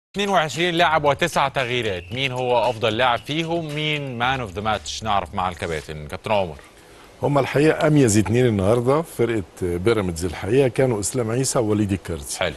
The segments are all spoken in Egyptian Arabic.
22 لاعب وتسع تغييرات مين هو افضل لاعب فيهم مين مان اوف ذا ماتش نعرف مع الكباتن كابتن عمر هما الحقيقه اميز اتنين النهارده فرقه بيراميدز الحقيقه كانوا اسلام عيسى ووليد الكارتي حلو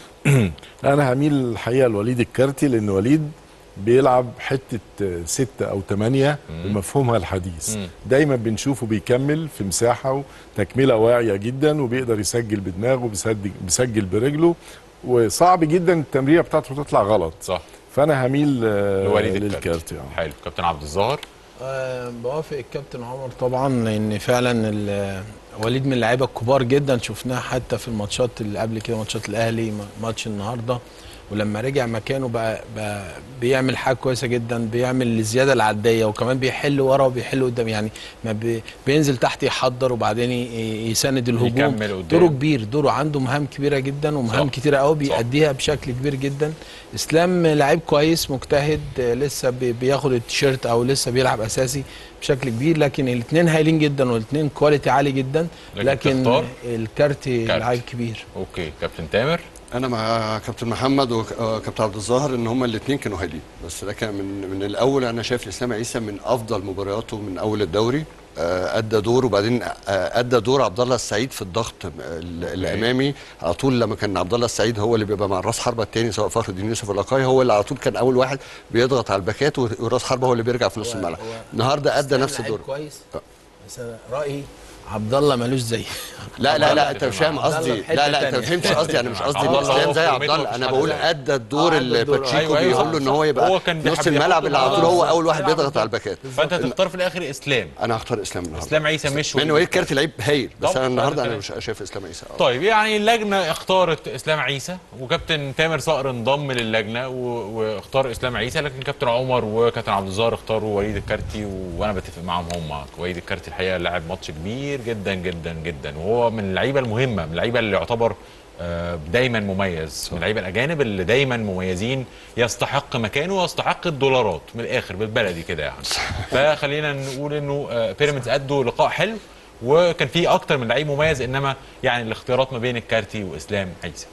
انا هميل الحقيقه لوليد الكارتي لان وليد بيلعب حته ستة او ثمانية بمفهومها الحديث مم. دايما بنشوفه بيكمل في مساحه وتكمله واعيه جدا وبيقدر يسجل بدماغه بيسجل, بيسجل برجله وصعب جدا التمريره بتاعته تطلع غلط صح فانا هميل آه، لوليد الكارتي للكارتي آه. حلو كابتن عبد الظاهر أه بوافق الكابتن عمر طبعا لان فعلا ال- وليد من اللعيبه الكبار جدا شفناه حتى في الماتشات اللي قبل كده ماتشات الاهلي م- ماتش النهارده ولما رجع مكانه بقى, بقى بيعمل حاجه كويسه جدا بيعمل الزياده العاديه وكمان بيحل ورا وبيحل قدام يعني ما بي بينزل تحت يحضر وبعدين ي- يساند الهجوم يكمل قدام. دوره كبير دوره عنده مهام كبيره جدا ومهام صح. كتيره قوي صح. بيأديها بشكل كبير جدا اسلام لعيب كويس مجتهد آه، لسه بي- بياخد التيشيرت او لسه بيلعب اساسي بشكل كبير لكن الاثنين هايلين جدا والاثنين كواليتي عالي جدا لكن لكن تختار؟ الكارتي كارتي. لعيب كبير اوكي كابتن تامر انا مع كابتن محمد وكابتن عبد الظاهر ان هما الاثنين كانوا هايلين بس ده كان من من الاول انا شايف الاسلام عيسى من افضل مبارياته من اول الدوري آه، ادى دور وبعدين آه، ادى دور عبد الله السعيد في الضغط ال- الامامي على طول لما كان عبد الله السعيد هو اللي بيبقى مع الراس حربه الثاني سواء فخر الدين يوسف ولا قاي هو اللي على طول كان اول واحد بيضغط على الباكات وراس حربه هو اللي بيرجع في نص هو- الملعب هو النهارده ادى إسلام نفس لعيب الدور كويس آه. بس أنا رايي عبد الله ملوش زي لا لا لا انت عبد مش فاهم الله قصدي في حتة لا لا انت ما تانية. فهمتش قصدي انا مش قصدي عبد ان الله اسلام هو زي في عبد قيمته الله انا مفيش بقول حد زيه. ادى الدور آه، أدى اللي الدور. باتشيكو أيوة، أيوة، بيقول له ان هو يبقى هو كان في نص بيحب الملعب يحط اللي على طول الكرة. هو اول واحد بيلعب بيضغط على الباكات فانت تختار في الاخر اسلام انا هختار اسلام النهارده اسلام عيسى مش مع ان وليد وليد كارتي لعيب هايل بس طبعا، انا النهارده فعلا انا مش شايف اسلام عيسى آه. طيب يعني اللجنه اختارت اسلام عيسى وكابتن تامر صقر انضم للجنه و- واختار اسلام عيسى لكن كابتن عمر وكابتن عبد الظاهر اختاروا وليد الكارتي وانا بتفق معاهم هم وليد الكارتي الحقيقه لاعب ماتش كبير جدا جدا جدا وهو من اللعيبه المهمه من اللعيبه اللي يعتبر آه، دايما مميز من اللعيبه الاجانب اللي دايما مميزين يستحق مكانه ويستحق الدولارات من الاخر بالبلدي كده يعني فخلينا نقول انه آه، بيراميدز ادوا لقاء حلو وكان في اكتر من لعيب مميز انما يعني الاختيارات ما بين الكارتي واسلام عيسى